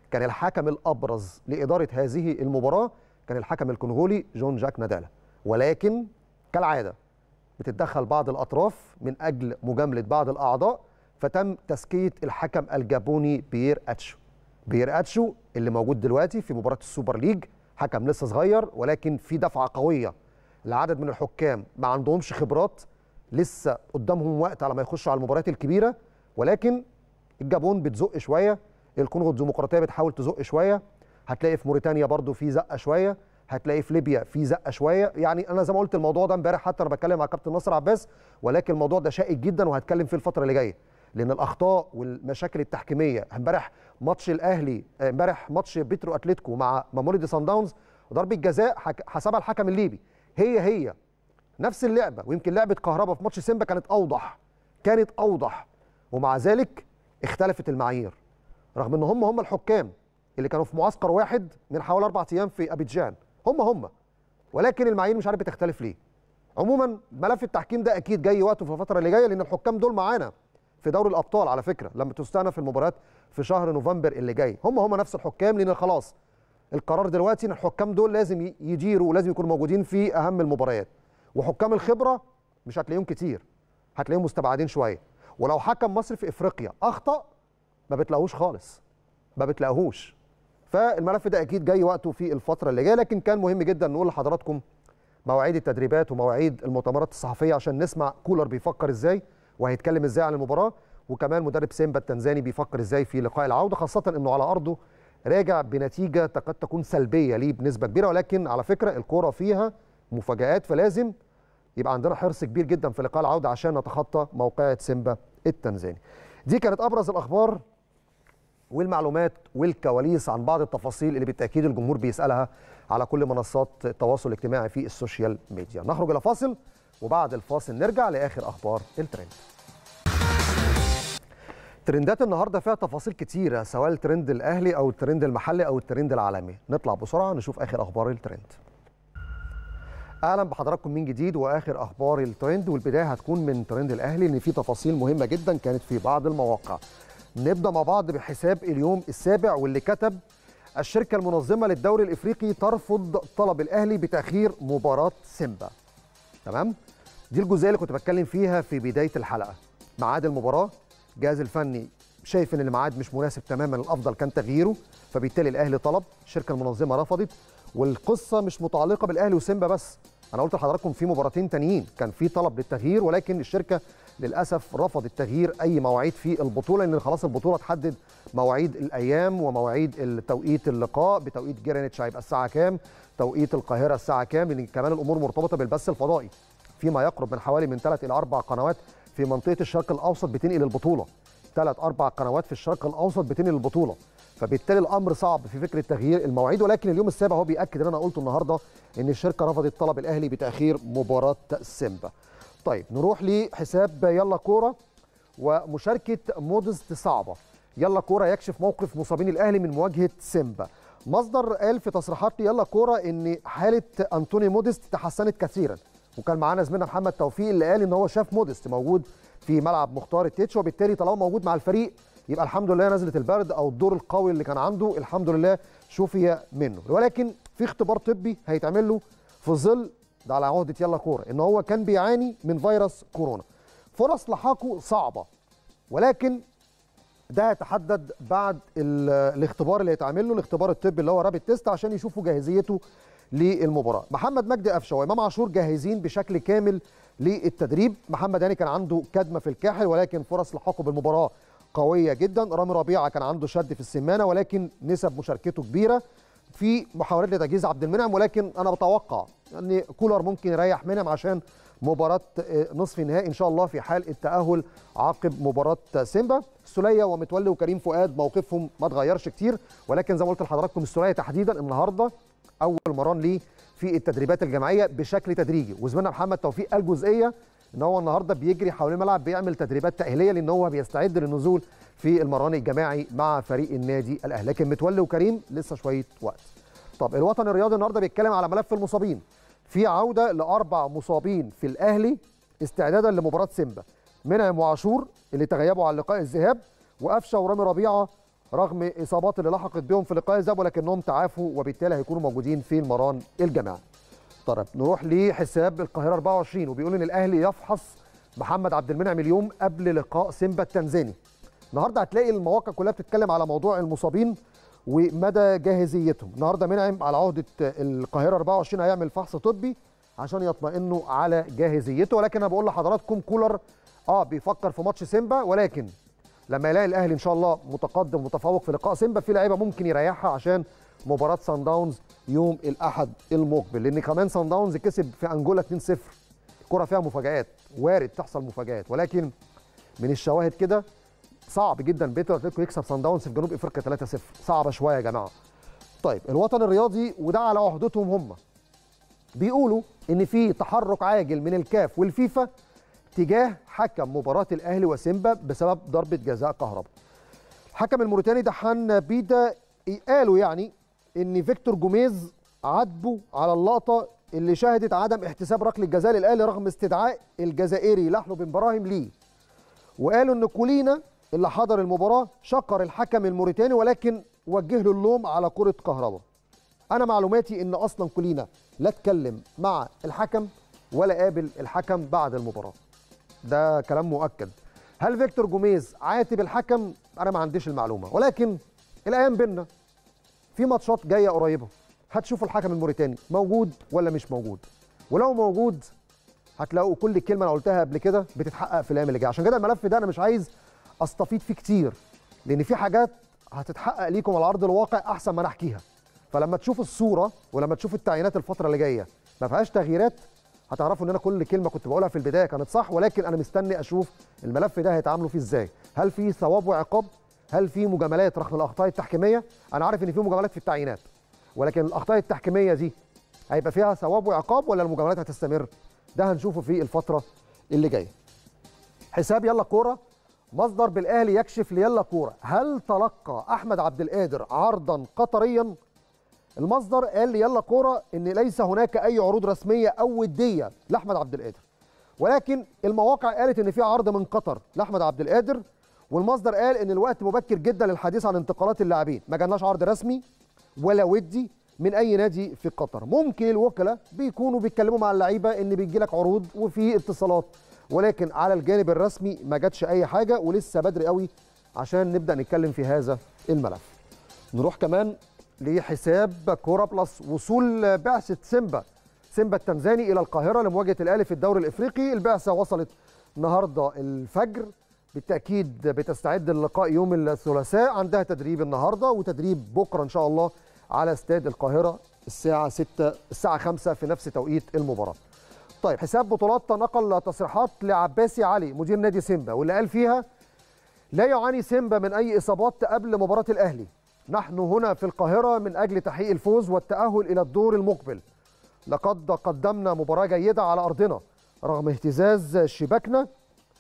[SPEAKER 1] كان الحكم الابرز لاداره هذه المباراه كان الحكم الكونغولي جون جاك نادالا ولكن كالعاده بتتدخل بعض الاطراف من اجل مجامله بعض الاعضاء فتم تسكيه الحكم الجابوني بيير اتشو بيير اتشو اللي موجود دلوقتي في مباراه السوبر ليج حكم لسه صغير ولكن في دفعه قويه لعدد من الحكام ما عندهمش خبرات لسه قدامهم وقت على ما يخشوا على المباريات الكبيره ولكن الجابون بتزق شويه الكونغو الديمقراطيه بتحاول تزق شويه هتلاقي في موريتانيا برضو في زقه شويه هتلاقي في ليبيا في زقه شويه يعني انا زي ما قلت الموضوع ده امبارح حتى انا بتكلم مع كابتن ناصر عباس ولكن الموضوع ده شائك جدا وهتكلم فيه الفتره اللي جايه لان الاخطاء والمشاكل التحكيميه امبارح ماتش الاهلي امبارح ماتش بيترو اتلتيكو مع ماموريدي سان داونز ضربه جزاء حسبها الحكم الليبي هي هي نفس اللعبه ويمكن لعبه كهربا في ماتش سيمبا كانت اوضح كانت اوضح ومع ذلك اختلفت المعايير رغم ان هم هم الحكام اللي كانوا في معسكر واحد من حوالي اربع ايام في ابيجان هم هم ولكن المعايير مش عارف بتختلف ليه عموما ملف التحكيم ده اكيد جاي وقته في الفتره اللي جايه لان الحكام دول معانا في دوري الابطال على فكره لما تستأنف المباريات في شهر نوفمبر اللي جاي هم هم نفس الحكام لان خلاص القرار دلوقتي ان الحكام دول لازم يديروا ولازم يكونوا موجودين في اهم المباريات وحكام الخبره مش هتلاقيهم كتير هتلاقيهم مستبعدين شويه ولو حكم مصري في افريقيا اخطا ما بتلاقوش خالص ما بتلاقوهوش فالملف ده اكيد جاي وقته في الفتره اللي جايه لكن كان مهم جدا نقول لحضراتكم مواعيد التدريبات ومواعيد المؤتمرات الصحفيه عشان نسمع كولر بيفكر ازاي وهيتكلم ازاي عن المباراه وكمان مدرب سيمبا التنزاني بيفكر ازاي في لقاء العوده خاصه انه على ارضه راجع بنتيجه تكاد تكون سلبيه ليه بنسبه كبيره ولكن على فكره الكوره فيها مفاجات فلازم يبقى عندنا حرص كبير جدا في لقاء العوده عشان نتخطى موقعه سيمبا التنزاني. دي كانت ابرز الاخبار والمعلومات والكواليس عن بعض التفاصيل اللي بالتاكيد الجمهور بيسالها على كل منصات التواصل الاجتماعي في السوشيال ميديا. نخرج الى فاصل وبعد الفاصل نرجع لاخر اخبار الترند. ترندات النهارده فيها تفاصيل كتيره سواء الترند الاهلي او الترند المحلي او الترند العالمي نطلع بسرعه نشوف اخر اخبار الترند اهلا بحضراتكم من جديد واخر اخبار الترند والبدايه هتكون من ترند الاهلي لان في تفاصيل مهمه جدا كانت في بعض المواقع نبدا مع بعض بحساب اليوم السابع واللي كتب الشركه المنظمه للدوري الافريقي ترفض طلب الاهلي بتاخير مباراه سيمبا تمام دي الجزئيه اللي كنت بتكلم فيها في بدايه الحلقه ميعاد المباراه الجهاز الفني شايف ان الميعاد مش مناسب تماما الافضل كان تغييره فبالتالي الاهلي طلب الشركه المنظمه رفضت والقصه مش متعلقه بالاهلي وسيمبا بس انا قلت لحضراتكم في مباراتين تانيين كان في طلب للتغيير ولكن الشركه للاسف رفضت تغيير اي مواعيد في البطوله لان خلاص البطوله تحدد مواعيد الايام ومواعيد توقيت اللقاء بتوقيت جرينتش هيبقى الساعه كام توقيت القاهره الساعه كام لان كمان الامور مرتبطه بالبث الفضائي فيما يقرب من حوالي من ثلاث الى اربع قنوات في منطقه الشرق الاوسط بتنقل البطوله ثلاث اربع قنوات في الشرق الاوسط بتنقل البطوله فبالتالي الامر صعب في فكره تغيير المواعيد ولكن اليوم السابع هو بياكد اللي انا قلته النهارده ان الشركه رفضت طلب الاهلي بتاخير مباراه سيمبا طيب نروح لحساب يلا كوره ومشاركه مودست صعبه يلا كوره يكشف موقف مصابين الاهلي من مواجهه سيمبا مصدر قال في تصريحات يلا كوره ان حاله انتوني مودست تحسنت كثيرا وكان معانا زميلنا محمد توفيق اللي قال ان هو شاف مودست موجود في ملعب مختار التتش وبالتالي طالما موجود مع الفريق يبقى الحمد لله نزله البرد او الدور القوي اللي كان عنده الحمد لله شفي منه ولكن في اختبار طبي هيتعمل له في ظل ده على عهده يلا كوره ان هو كان بيعاني من فيروس كورونا فرص لحاقه صعبه ولكن ده هيتحدد بعد الاختبار اللي هيتعمل له الاختبار الطبي اللي هو رابط تيست عشان يشوفوا جاهزيته للمباراه محمد مجدي قفشه وامام عاشور جاهزين بشكل كامل للتدريب محمد هاني كان عنده كدمه في الكاحل ولكن فرص لحاقه بالمباراه قويه جدا رامي ربيعه كان عنده شد في السمانه ولكن نسب مشاركته كبيره في محاولات لتجهيز عبد المنعم ولكن انا بتوقع ان كولر ممكن يريح منعم عشان مباراه نصف النهائي ان شاء الله في حال التاهل عقب مباراه سيمبا السوليه ومتولي وكريم فؤاد موقفهم ما اتغيرش كتير ولكن زي ما قلت لحضراتكم السوليه تحديدا النهارده اول مران ليه في التدريبات الجماعيه بشكل تدريجي وزميلنا محمد توفيق قال جزئيه ان هو النهارده بيجري حوالين الملعب بيعمل تدريبات تاهيليه لان هو بيستعد للنزول في المران الجماعي مع فريق النادي الاهلي لكن متولي وكريم لسه شويه وقت طب الوطن الرياضي النهارده بيتكلم على ملف المصابين في عوده لاربع مصابين في الاهلي استعدادا لمباراه سيمبا منعم وعاشور اللي تغيبوا عن لقاء الذهاب وقفشه ورامي ربيعه رغم اصابات اللي لحقت بهم في لقاء الذهاب ولكنهم تعافوا وبالتالي هيكونوا موجودين في المران الجماعي. طيب نروح لحساب القاهره 24 وبيقول ان الاهلي يفحص محمد عبد المنعم اليوم قبل لقاء سيمبا التنزاني. النهارده هتلاقي المواقع كلها بتتكلم على موضوع المصابين ومدى جاهزيتهم النهارده منعم على عهده القاهره 24 هيعمل فحص طبي عشان يطمئنوا على جاهزيته ولكن انا بقول لحضراتكم كولر اه بيفكر في ماتش سيمبا ولكن لما يلاقي الاهلي ان شاء الله متقدم ومتفوق في لقاء سيمبا في لعيبه ممكن يريحها عشان مباراه سان داونز يوم الاحد المقبل لان كمان سان داونز كسب في انجولا 2-0 الكره فيها مفاجات وارد تحصل مفاجات ولكن من الشواهد كده صعب جدا بيتر اتلتيكو يكسب سان داونز في جنوب افريقيا 3-0 صعبه شويه يا جماعه طيب الوطن الرياضي وده على عهدتهم هم بيقولوا ان في تحرك عاجل من الكاف والفيفا تجاه حكم مباراه الاهلي وسيمبا بسبب ضربه جزاء كهرباء الحكم الموريتاني دحان بيدا قالوا يعني ان فيكتور جوميز عاتبه على اللقطه اللي شهدت عدم احتساب ركله الجزاء للاهلي رغم استدعاء الجزائري لحلو بن براهيم ليه وقالوا ان كولينا اللي حضر المباراه شكر الحكم الموريتاني ولكن وجه له اللوم على كره كهرباء انا معلوماتي ان اصلا كولينا لا اتكلم مع الحكم ولا قابل الحكم بعد المباراه ده كلام مؤكد هل فيكتور جوميز عاتب الحكم انا ما عنديش المعلومه ولكن الايام بينا في ماتشات جايه قريبه هتشوفوا الحكم الموريتاني موجود ولا مش موجود ولو موجود هتلاقوا كل الكلمه اللي قلتها قبل كده بتتحقق في الايام اللي جايه عشان كده الملف ده انا مش عايز استفيض فيه كتير لان في حاجات هتتحقق ليكم على ارض الواقع احسن ما نحكيها فلما تشوف الصوره ولما تشوف التعيينات الفتره اللي جايه ما فيهاش تغييرات هتعرفوا ان انا كل كلمه كنت بقولها في البدايه كانت صح ولكن انا مستني اشوف الملف ده هيتعاملوا فيه ازاي هل في ثواب وعقاب هل في مجاملات رغم الاخطاء التحكيميه انا عارف ان في مجاملات في التعيينات ولكن الاخطاء التحكيميه دي هيبقى فيها ثواب وعقاب ولا المجاملات هتستمر ده هنشوفه في الفتره اللي جايه حساب يلا كوره مصدر بالاهلي يكشف ليلا كوره هل تلقى احمد عبد القادر عرضا قطريا المصدر قال ليلا كوره ان ليس هناك اي عروض رسميه او وديه لاحمد عبد القادر ولكن المواقع قالت ان في عرض من قطر لاحمد عبد القادر والمصدر قال ان الوقت مبكر جدا للحديث عن انتقالات اللاعبين ما جالناش عرض رسمي ولا ودي من اي نادي في قطر ممكن الوكلاء بيكونوا بيتكلموا مع اللعيبه ان بيجي لك عروض وفي اتصالات ولكن على الجانب الرسمي ما جاتش اي حاجه ولسه بدري قوي عشان نبدا نتكلم في هذا الملف نروح كمان لحساب كوره بلس وصول بعثه سيمبا سيمبا التنزاني الى القاهره لمواجهه الاهلي في الدوري الافريقي البعثه وصلت النهارده الفجر بالتاكيد بتستعد للقاء يوم الثلاثاء عندها تدريب النهارده وتدريب بكره ان شاء الله على استاد القاهره الساعه 6 الساعه 5 في نفس توقيت المباراه طيب حساب بطولات نقل تصريحات لعباسي علي مدير نادي سيمبا واللي قال فيها لا يعاني سيمبا من اي اصابات قبل مباراه الاهلي نحن هنا في القاهره من اجل تحقيق الفوز والتاهل الى الدور المقبل لقد قدمنا مباراه جيده على ارضنا رغم اهتزاز شباكنا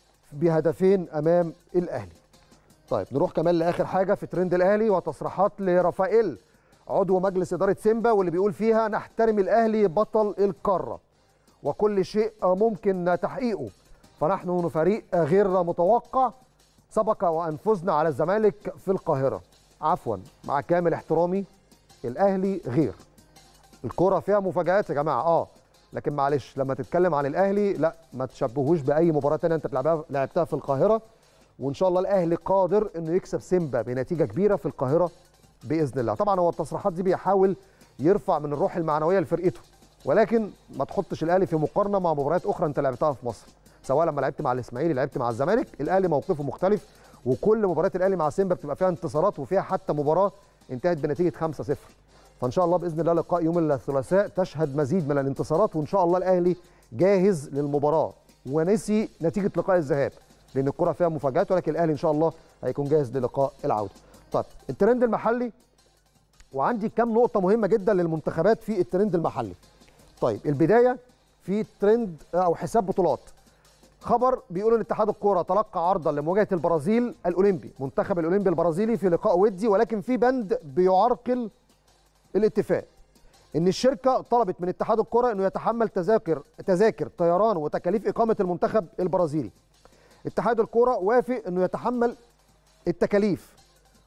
[SPEAKER 1] بهدفين امام الاهلي طيب نروح كمان لاخر حاجه في ترند الاهلي وتصريحات لرافائيل عضو مجلس اداره سيمبا واللي بيقول فيها نحترم الاهلي بطل القاره وكل شيء ممكن تحقيقه فنحن فريق غير متوقع سبق وان فزنا على الزمالك في القاهره عفوا مع كامل احترامي الاهلي غير الكره فيها مفاجات يا جماعه اه لكن معلش لما تتكلم عن الاهلي لا ما تشبهوش باي مباراه ثانيه انت بتلعبها لعبتها في القاهره وان شاء الله الاهلي قادر انه يكسب سيمبا بنتيجه كبيره في القاهره باذن الله طبعا هو التصريحات دي بيحاول يرفع من الروح المعنويه لفرقته ولكن ما تحطش الاهلي في مقارنه مع مباريات اخرى انت لعبتها في مصر سواء لما لعبت مع الاسماعيلي لعبت مع الزمالك الاهلي موقفه مختلف وكل مباريات الاهلي مع سيمبا بتبقى فيها انتصارات وفيها حتى مباراه انتهت بنتيجه 5-0 فان شاء الله باذن الله لقاء يوم الثلاثاء تشهد مزيد من الانتصارات وان شاء الله الاهلي جاهز للمباراه ونسي نتيجه لقاء الذهاب لان الكره فيها مفاجات ولكن الاهلي ان شاء الله هيكون جاهز للقاء العوده طيب الترند المحلي وعندي كام نقطه مهمه جدا للمنتخبات في الترند المحلي طيب البدايه في ترند او حساب بطولات خبر بيقول ان اتحاد الكوره تلقى عرضا لمواجهه البرازيل الاولمبي منتخب الاولمبي البرازيلي في لقاء ودي ولكن في بند بيعرقل الاتفاق ان الشركه طلبت من اتحاد الكره انه يتحمل تذاكر تذاكر طيران وتكاليف اقامه المنتخب البرازيلي اتحاد الكره وافق انه يتحمل التكاليف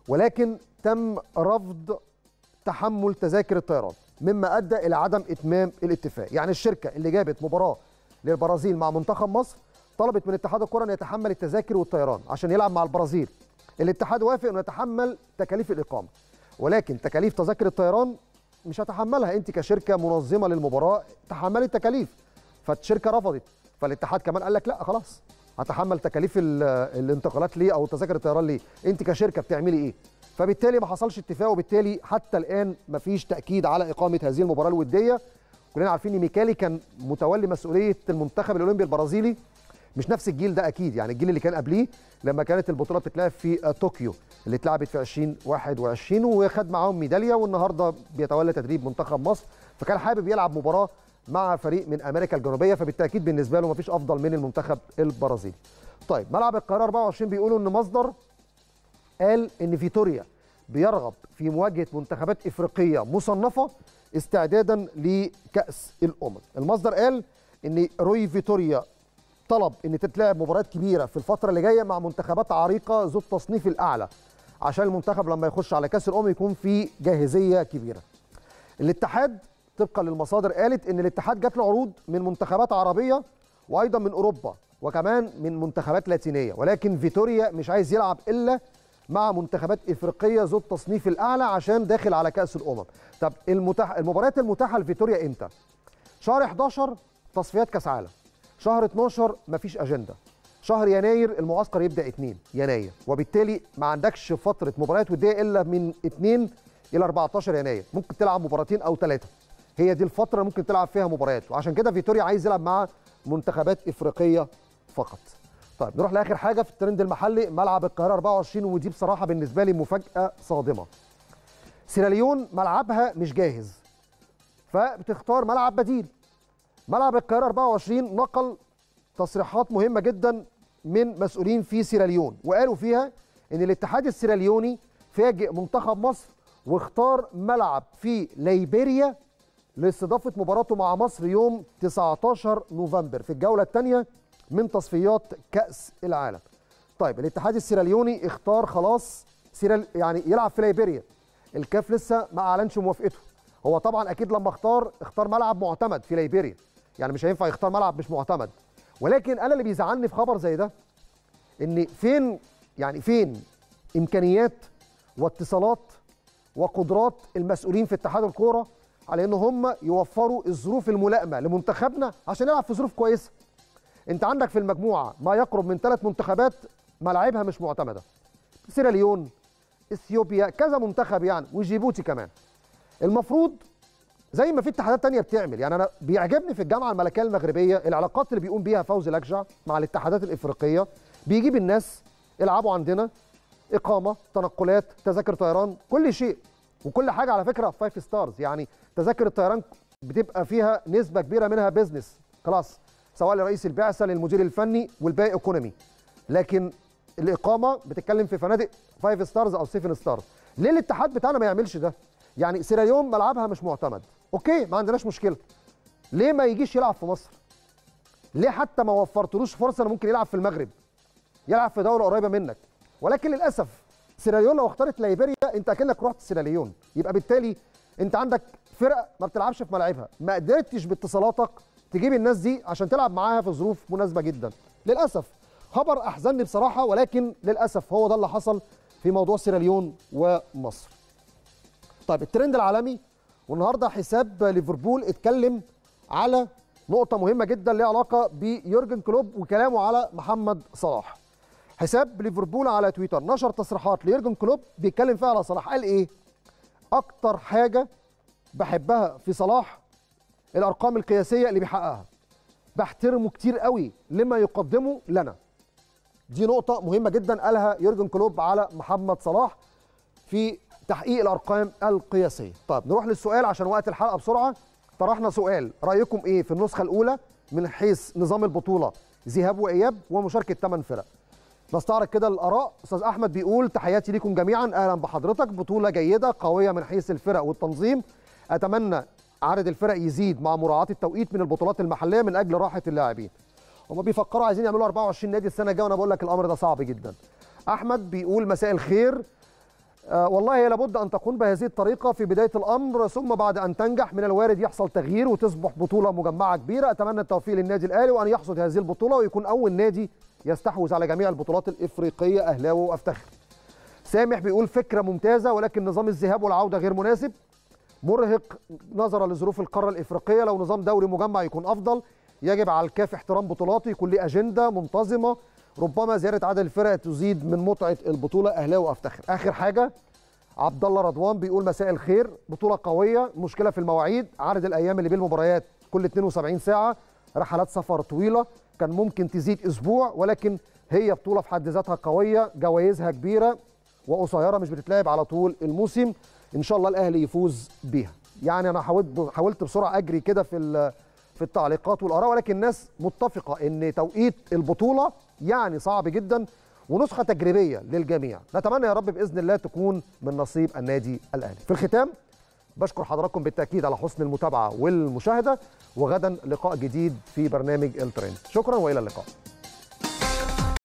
[SPEAKER 1] ولكن تم رفض تحمل تذاكر الطيران مما ادى الى عدم اتمام الاتفاق يعني الشركه اللي جابت مباراه للبرازيل مع منتخب مصر طلبت من اتحاد الكره ان يتحمل التذاكر والطيران عشان يلعب مع البرازيل الاتحاد وافق انه يتحمل تكاليف الاقامه ولكن تكاليف تذاكر الطيران مش هتحملها انت كشركه منظمه للمباراه تحملي التكاليف فالشركه رفضت فالاتحاد كمان قال لك لا خلاص هتحمل تكاليف ال- الانتقالات ليه او تذاكر الطيران ليه انت كشركه بتعملي ايه فبالتالي ما حصلش اتفاق وبالتالي حتى الان ما فيش تاكيد على اقامه هذه المباراه الوديه كلنا عارفين ان ميكالي كان متولي مسؤوليه المنتخب الاولمبي البرازيلي مش نفس الجيل ده اكيد يعني الجيل اللي كان قبليه لما كانت البطوله بتتلعب في آه، طوكيو اللي اتلعبت في 2021 وخد معاهم ميداليه والنهارده بيتولى تدريب منتخب مصر فكان حابب يلعب مباراه مع فريق من امريكا الجنوبيه فبالتاكيد بالنسبه له مفيش افضل من المنتخب البرازيلي. طيب ملعب القاهره 24 بيقولوا ان مصدر قال ان فيتوريا بيرغب في مواجهه منتخبات افريقيه مصنفه استعدادا لكاس الامم. المصدر قال ان روي فيتوريا طلب ان تتلعب مباريات كبيره في الفتره اللي جايه مع منتخبات عريقه ذو التصنيف الاعلى عشان المنتخب لما يخش على كاس الامم يكون في جاهزيه كبيره. الاتحاد طبقا للمصادر قالت ان الاتحاد جات له عروض من منتخبات عربيه وايضا من اوروبا وكمان من منتخبات لاتينيه ولكن فيتوريا مش عايز يلعب الا مع منتخبات افريقيه ذو التصنيف الاعلى عشان داخل على كاس الامم. طب المتاح المباريات المتاحه لفيتوريا امتى؟ شهر 11 تصفيات كاس عالم. شهر 12 مفيش اجنده. شهر يناير المعسكر يبدا 2 يناير وبالتالي ما عندكش فتره مباريات وديه الا من 2 الى 14 يناير ممكن تلعب مباراتين او ثلاثه هي دي الفتره اللي ممكن تلعب فيها مباريات وعشان كده فيتوريا عايز يلعب مع منتخبات افريقيه فقط طيب نروح لاخر حاجه في الترند المحلي ملعب القاهره 24 ودي بصراحه بالنسبه لي مفاجاه صادمه سيراليون ملعبها مش جاهز فبتختار ملعب بديل ملعب القاهره 24 نقل تصريحات مهمه جدا من مسؤولين في سيراليون وقالوا فيها ان الاتحاد السيراليوني فاجئ منتخب مصر واختار ملعب في ليبيريا لاستضافه مباراته مع مصر يوم 19 نوفمبر في الجوله الثانيه من تصفيات كاس العالم. طيب الاتحاد السيراليوني اختار خلاص سيرال يعني يلعب في ليبيريا. الكاف لسه ما اعلنش موافقته. هو طبعا اكيد لما اختار اختار ملعب معتمد في ليبيريا. يعني مش هينفع يختار ملعب مش معتمد. ولكن انا اللي بيزعلني في خبر زي ده ان فين يعني فين امكانيات واتصالات وقدرات المسؤولين في اتحاد الكوره على ان هم يوفروا الظروف الملائمه لمنتخبنا عشان يلعب في ظروف كويسه. انت عندك في المجموعه ما يقرب من ثلاث منتخبات ملاعبها مش معتمده. سيراليون، اثيوبيا، كذا منتخب يعني وجيبوتي كمان. المفروض زي ما في اتحادات تانية بتعمل يعني انا بيعجبني في الجامعه الملكيه المغربيه العلاقات اللي بيقوم بيها فوزي لكجع مع الاتحادات الافريقيه بيجيب الناس يلعبوا عندنا اقامه تنقلات تذاكر طيران كل شيء وكل حاجه على فكره فايف ستارز يعني تذاكر الطيران بتبقى فيها نسبه كبيره منها بيزنس خلاص سواء لرئيس البعثه للمدير الفني والباقي ايكونومي لكن الاقامه بتتكلم في فنادق فايف ستارز او سيفن ستارز ليه الاتحاد بتاعنا ما يعملش ده يعني سيراليون ملعبها مش معتمد اوكي ما عندناش مشكله ليه ما يجيش يلعب في مصر ليه حتى ما وفرتلوش فرصه انه ممكن يلعب في المغرب يلعب في دوله قريبه منك ولكن للاسف سيراليون لو اختارت ليبيريا انت اكنك رحت سيراليون يبقى بالتالي انت عندك فرق ما بتلعبش في ملاعبها ما قدرتش باتصالاتك تجيب الناس دي عشان تلعب معاها في ظروف مناسبه جدا للاسف خبر احزنني بصراحه ولكن للاسف هو ده اللي حصل في موضوع سيراليون ومصر طيب الترند العالمي والنهارده حساب ليفربول اتكلم على نقطه مهمه جدا ليها علاقه بيورجن كلوب وكلامه على محمد صلاح حساب ليفربول على تويتر نشر تصريحات ليورجن كلوب بيتكلم فيها على صلاح قال ايه اكتر حاجه بحبها في صلاح الارقام القياسيه اللي بيحققها بحترمه كتير قوي لما يقدمه لنا دي نقطه مهمه جدا قالها يورجن كلوب على محمد صلاح في تحقيق الارقام القياسيه طيب نروح للسؤال عشان وقت الحلقه بسرعه طرحنا سؤال رايكم ايه في النسخه الاولى من حيث نظام البطوله ذهاب واياب ومشاركه 8 فرق نستعرض كده الاراء استاذ احمد بيقول تحياتي ليكم جميعا اهلا بحضرتك بطوله جيده قويه من حيث الفرق والتنظيم اتمنى عدد الفرق يزيد مع مراعاه التوقيت من البطولات المحليه من اجل راحه اللاعبين هما بيفكروا عايزين يعملوا 24 نادي السنه الجايه وانا بقول لك الامر ده صعب جدا احمد بيقول مساء الخير آه والله هي لابد ان تكون بهذه الطريقه في بدايه الامر ثم بعد ان تنجح من الوارد يحصل تغيير وتصبح بطوله مجمعه كبيره اتمنى التوفيق للنادي الاهلي وان يحصد هذه البطوله ويكون اول نادي يستحوذ على جميع البطولات الافريقيه اهلاوي وافتخر سامح بيقول فكره ممتازه ولكن نظام الذهاب والعوده غير مناسب مرهق نظرا لظروف القاره الافريقيه لو نظام دوري مجمع يكون افضل يجب على الكاف احترام بطولاته يكون ليه اجنده منتظمه ربما زياده عدد الفرق تزيد من متعه البطوله اهلاوي وافتخر اخر حاجه عبد الله رضوان بيقول مساء الخير بطوله قويه مشكله في المواعيد عدد الايام اللي بين المباريات كل 72 ساعه رحلات سفر طويله كان ممكن تزيد اسبوع ولكن هي بطوله في حد ذاتها قويه جوائزها كبيره وقصيره مش بتتلعب على طول الموسم ان شاء الله الاهلي يفوز بيها يعني انا حاولت حاولت بسرعه اجري كده في في التعليقات والاراء ولكن الناس متفقه ان توقيت البطوله يعني صعب جدا ونسخه تجريبيه للجميع نتمنى يا رب باذن الله تكون من نصيب النادي الاهلي في الختام بشكر حضراتكم بالتاكيد على حسن المتابعه والمشاهده وغدا لقاء جديد في برنامج الترند شكرا والى اللقاء